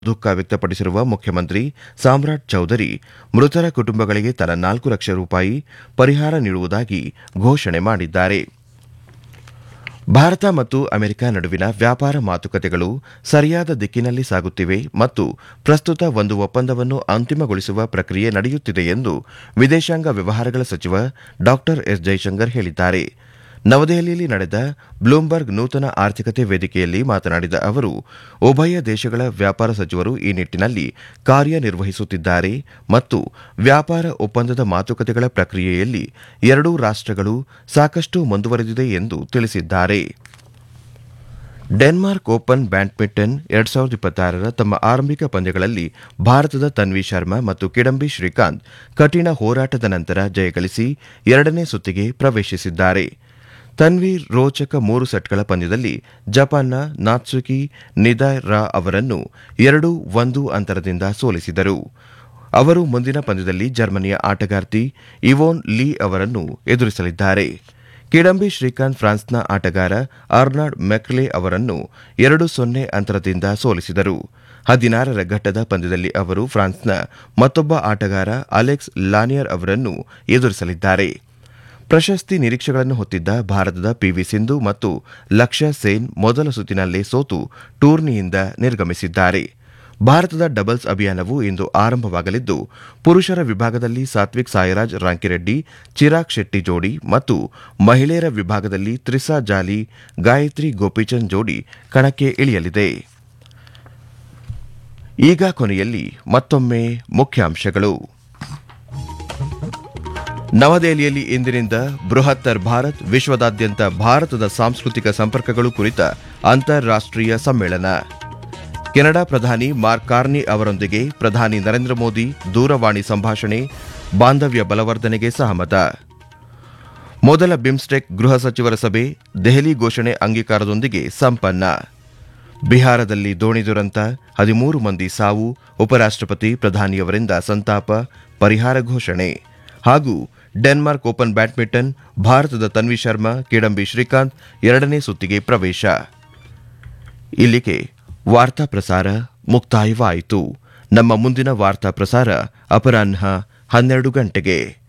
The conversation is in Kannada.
ದುಃಖ ವ್ಯಕ್ತಪಡಿಸಿರುವ ಮುಖ್ಯಮಂತ್ರಿ ಸಾಮ್ರಾಟ್ ಚೌಧರಿ ಮೃತರ ಕುಟುಂಬಗಳಿಗೆ ತಲಾ ನಾಲ್ಕು ಲಕ್ಷ ರೂಪಾಯಿ ಪರಿಹಾರ ನೀಡುವುದಾಗಿ ಘೋಷಣೆ ಮಾಡಿದ್ದಾರೆ ಭಾರತ ಮತ್ತು ಅಮೆರಿಕ ನಡುವಿನ ವ್ಯಾಪಾರ ಮಾತುಕತೆಗಳು ಸರಿಯಾದ ದಿಕ್ಕಿನಲ್ಲಿ ಸಾಗುತ್ತಿವೆ ಮತ್ತು ಪ್ರಸ್ತುತ ಒಂದು ಒಪ್ಪಂದವನ್ನು ಅಂತಿಮಗೊಳಿಸುವ ಪ್ರಕ್ರಿಯೆ ನಡೆಯುತ್ತಿದೆ ಎಂದು ವಿದೇಶಾಂಗ ವ್ಯವಹಾರಗಳ ಸಚಿವ ಡಾ ಎಸ್ ಜೈಶಂಕರ್ ಹೇಳಿದ್ದಾರೆ ನವದೆಹಲಿಯಲ್ಲಿ ನಡೆದ ಬ್ಲೂಮ್ಬರ್ಗ್ ನೂತನ ಆರ್ಥಿಕತೆ ವೇದಿಕೆಯಲ್ಲಿ ಮಾತನಾಡಿದ ಅವರು ಉಭಯ ದೇಶಗಳ ವ್ಯಾಪಾರ ಸಚಿವರು ಈ ನಿಟ್ಟಿನಲ್ಲಿ ಕಾರ್ಯನಿರ್ವಹಿಸುತ್ತಿದ್ದಾರೆ ಮತ್ತು ವ್ಯಾಪಾರ ಒಪ್ಪಂದದ ಮಾತುಕತೆಗಳ ಪ್ರಕ್ರಿಯೆಯಲ್ಲಿ ಎರಡೂ ರಾಷ್ಟಗಳು ಸಾಕಷ್ಟು ಮುಂದುವರೆದಿದೆ ಎಂದು ತಿಳಿಸಿದ್ದಾರೆ ಡೆನ್ಮಾರ್ಕ್ ಓಪನ್ ಬ್ಯಾಡ್ಮಿಂಟನ್ ಎರಡ್ ಸಾವಿರದ ಇಪ್ಪತ್ತಾರರ ತಮ್ಮ ಆರಂಭಿಕ ಪಂದ್ಯಗಳಲ್ಲಿ ಭಾರತದ ತನ್ವಿ ಶರ್ಮಾ ಮತ್ತು ಕಿಡಂಬಿ ಶ್ರೀಕಾಂತ್ ಕಠಿಣ ಹೋರಾಟದ ನಂತರ ಜಯಗಳಿಸಿ ಎರಡನೇ ಸುತ್ತಿಗೆ ಪ್ರವೇಶಿಸಿದ್ದಾರೆ ತನ್ವಿ ರೋಚಕ ಮೂರು ಸೆಟ್ಗಳ ಪಂದ್ಯದಲ್ಲಿ ಜಪಾನ್ನ ನಾತ್ಸುಕಿ ನಿದಾಯ್ ರಾ ಅವರನ್ನು ಎರಡು ಒಂದು ಅಂತರದಿಂದ ಸೋಲಿಸಿದರು ಅವರು ಮುಂದಿನ ಪಂದ್ಯದಲ್ಲಿ ಜರ್ಮನಿಯ ಆಟಗಾರ್ತಿ ಇವೋನ್ ಲೀ ಅವರನ್ನು ಎದುರಿಸಲಿದ್ದಾರೆ ಕಿಡಂಬಿ ಶ್ರೀಕಾಂತ್ ಫ್ರಾನ್ಸ್ನ ಆಟಗಾರ ಅರ್ನಾಡ್ ಮೆಕ್ಲೆ ಅವರನ್ನು ಎರಡು ಸೊನ್ನೆ ಅಂತರದಿಂದ ಸೋಲಿಸಿದರು ಹದಿನಾರರ ಘಟ್ಟದ ಪಂದ್ಯದಲ್ಲಿ ಅವರು ಫ್ರಾನ್ಸ್ನ ಮತ್ತೊಬ್ಬ ಆಟಗಾರ ಅಲೆಕ್ಸ್ ಲಾನಿಯರ್ ಅವರನ್ನು ಎದುರಿಸಲಿದ್ದಾರೆ ಪ್ರಶಸ್ತಿ ನಿರೀಕ್ಷೆಗಳನ್ನು ಹೊತ್ತಿದ್ದ ಭಾರತದ ಪಿವಿ ಸಿಂಧು ಮತ್ತು ಲಕ್ಷ್ಯ ಸೇನ್ ಮೊದಲ ಸುತ್ತಿನಲ್ಲೇ ಸೋತು ಟೂರ್ನಿಯಿಂದ ನಿರ್ಗಮಿಸಿದ್ದಾರೆ ಭಾರತದ ಡಬಲ್ಸ್ ಅಭಿಯಾನವು ಇಂದು ಆರಂಭವಾಗಲಿದ್ದು ಪುರುಷರ ವಿಭಾಗದಲ್ಲಿ ಸಾತ್ವಿಕ್ ಸಾಯಿರಾಜ್ ರಾಂಕಿರೆಡ್ಡಿ ಚಿರಾಗ್ ಶೆಟ್ಟಿ ಜೋಡಿ ಮತ್ತು ಮಹಿಳೆಯರ ವಿಭಾಗದಲ್ಲಿ ತ್ರಿಸಾ ಜಾಲಿ ಗಾಯತ್ರಿ ಗೋಪಿಚಂದ್ ಜೋಡಿ ಕಣಕ್ಕೆ ಇಳಿಯಲಿದೆ ಈಗ ಕೊನೆಯಲ್ಲಿ ಮತ್ತೊಮ್ಮೆ ಮುಖ್ಯಾಂಶಗಳು ನವದೆಹಲಿಯಲ್ಲಿ ಇಂದಿನಿಂದ ಬೃಹತ್ತರ್ ಭಾರತ್ ವಿಶ್ವದಾದ್ಯಂತ ಭಾರತದ ಸಾಂಸ್ಕೃತಿಕ ಸಂಪರ್ಕಗಳು ಕುರಿತ ಅಂತಾರಾಷ್ಟೀಯ ಸಮ್ಮೇಳನ ಕೆನಡಾ ಪ್ರಧಾನಿ ಮಾರ್ಕ್ ಕಾರ್ನಿ ಅವರೊಂದಿಗೆ ಪ್ರಧಾನಿ ನರೇಂದ್ರ ಮೋದಿ ದೂರವಾಣಿ ಸಂಭಾಷಣೆ ಬಾಂಧವ್ಯ ಬಲವರ್ಧನೆಗೆ ಸಹಮತ ಮೊದಲ ಬಿಮ್ಸ್ಟೆಕ್ ಗೃಹ ಸಚಿವರ ಸಭೆ ದೆಹಲಿ ಘೋಷಣೆ ಅಂಗೀಕಾರದೊಂದಿಗೆ ಸಂಪನ್ನ ಬಿಹಾರದಲ್ಲಿ ದೋಣಿ ದುರಂತ ಹದಿಮೂರು ಮಂದಿ ಸಾವು ಉಪರಾಷ್ಟಪತಿ ಪ್ರಧಾನಿಯವರಿಂದ ಸಂತಾಪ ಪರಿಹಾರ ಘೋಷಣೆ ಹಾಗೂ ಡೆನ್ಮಾರ್ಕ್ ಓಪನ್ ಬ್ಯಾಡ್ಮಿಂಟನ್ ಭಾರತದ ತನ್ವಿ ಶರ್ಮಾ ಕಿಡಂಬಿ ಶ್ರೀಕಾಂತ್ ಎರಡನೇ ಸುತ್ತಿಗೆ ಪ್ರವೇಶ ಇಲ್ಲಿಗೆ ವಾರ್ತಾ ಪ್ರಸಾರ ಮುಕ್ತಾಯವಾಯಿತು ನಮ್ಮ ಮುಂದಿನ ವಾರ್ತಾ ಪ್ರಸಾರ ಅಪರಾಹ್ನ ಹನ್ನೆರಡು ಗಂಟೆಗೆ